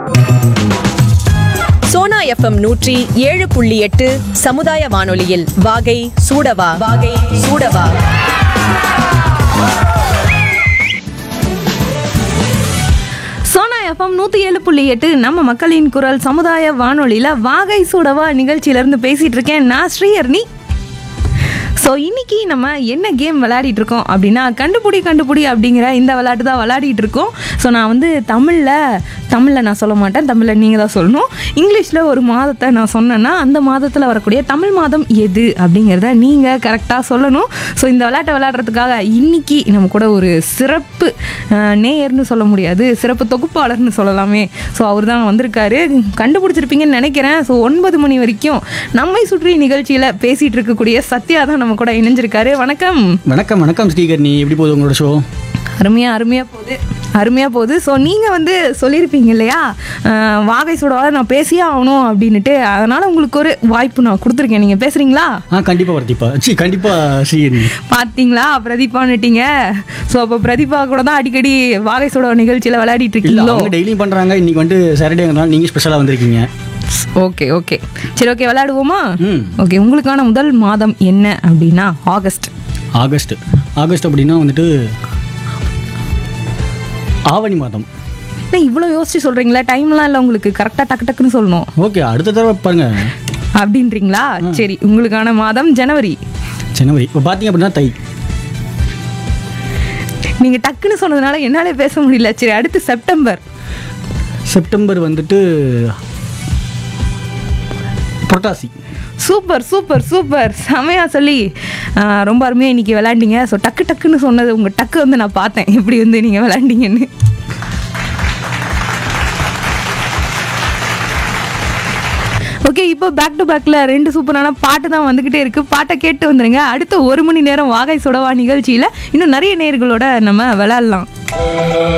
Sona FM நூற்றி ஏழு புள்ளி எட்டு சமுதாய வானொலியில் வாகை சூடவா வாகை சூடவா சோனா எஃப்எம் நூற்றி ஏழு புள்ளி எட்டு நம்ம மக்களின் குரல் சமுதாய வானொலியில் வாகை சூடவா நிகழ்ச்சியிலேருந்து பேசிகிட்டு இருக்கேன் நான் ஸ்ரீஹர்னி ஸோ இன்னைக்கு நம்ம என்ன கேம் விளையாடிட்டு இருக்கோம் அப்படின்னா கண்டுபிடி கண்டுபிடி அப்படிங்கிற இந்த விளையாட்டு தான் விளையாடிட்டு இருக்கோம் ஸோ நான் வந்து தமிழில் தமிழில் நான் சொல்ல மாட்டேன் தமிழில் நீங்கள் தான் சொல்லணும் இங்கிலீஷில் ஒரு மாதத்தை நான் சொன்னேன்னா அந்த மாதத்தில் வரக்கூடிய தமிழ் மாதம் எது அப்படிங்கிறத நீங்கள் கரெக்டாக சொல்லணும் ஸோ இந்த விளையாட்டை விளையாடுறதுக்காக இன்னைக்கு நம்ம கூட ஒரு சிறப்பு அஹ், நேயர்னு சொல்ல முடியாது சிறப்பு தொகுப்பாளர்னு சொல்லலாமே ஸோ அவர் தான் வந்திருக்காரு கண்டுபிடிச்சிருப்பீங்கன்னு நினைக்கிறேன் ஸோ ஒன்பது மணி வரைக்கும் நம்மை சுற்றி நிகழ்ச்சியில் பேசிகிட்டு இருக்கக்கூடிய சத்யா தான் நம்ம கூட இணைஞ்சிருக்காரு வணக்கம் வணக்கம் வணக்கம் ஸ்ரீகர் நீ எப்படி போகுது உங்களோட ஷோ அருமையாக அருமையாக போகுது அருமையாக போகுது ஸோ நீங்கள் வந்து சொல்லியிருப்பீங்க இல்லையா அஹ், வாகை சுடவாத நான் பேசியே ஆகணும் அப்படின்னுட்டு அதனால் உங்களுக்கு ஒரு வாய்ப்பு நான் கொடுத்துருக்கேன் நீங்கள் பேசுகிறீங்களா ஆ கண்டிப்பாக வர்த்திப்பா சி கண்டிப்பாக ஸ்ரீகர் பார்த்தீங்களா பிரதீபான்னுட்டீங்க ஸோ அப்போ பிரதீபா கூட தான் அடிக்கடி வாகை சுட நிகழ்ச்சியில் விளையாடிட்டு இல்லை இருக்கீங்களோ அவங்க டெய்லியும் பண்ணுறாங்க இன்னைக்கு வந்து சாட்டர்டேங்கிறனால நீங்கள் ஸ்பெஷலாக வந்திருக்கீங்க ஓகே ஓகே சரி ஓகே விளையாடுவோமா ம். ஓகே உங்களுக்கான முதல் மாதம் என்ன அப்படின்னா ஆகஸ்ட் ஆகஸ்ட் ஆகஸ்ட் அப்படின்னா வந்துட்டு ஆவணி மாதம் என்ன இவ்வளோ யோசிச்சு சொல்கிறீங்களா டைம்லாம் இல்லை உங்களுக்கு கரெக்டாக டக்கு டக்குன்னு சொல்லணும் ஓகே அடுத்த தடவை பாருங்க அப்படின்றீங்களா சரி உங்களுக்கான மாதம் ஜனவரி ஜனவரி இப்போ பார்த்தீங்க அப்படின்னா தை நீங்கள் டக்குன்னு சொன்னதுனால என்னாலே பேச முடியல சரி அடுத்து செப்டம்பர் செப்டம்பர் வந்துட்டு புரட்டாசி சூப்பர் சூப்பர் சூப்பர் செமையா சொல்லி ஆஹ், ரொம்ப அருமையாக இன்னைக்கு விளையாண்டீங்க ஸோ டக்கு டக்குன்னு சொன்னது உங்கள் டக்கு வந்து நான் பார்த்தேன் எப்படி வந்து நீங்கள் விளையாண்டீங்கன்னு ஓகே இப்போ பேக் டு பேக்கில் ரெண்டு சூப்பரான பாட்டு தான் வந்துக்கிட்டே இருக்குது பாட்டை கேட்டு வந்துடுங்க அடுத்த ஒரு மணி நேரம் வாகை சுடவா நிகழ்ச்சியில் இன்னும் நிறைய நேர்களோட நம்ம விளையாடலாம்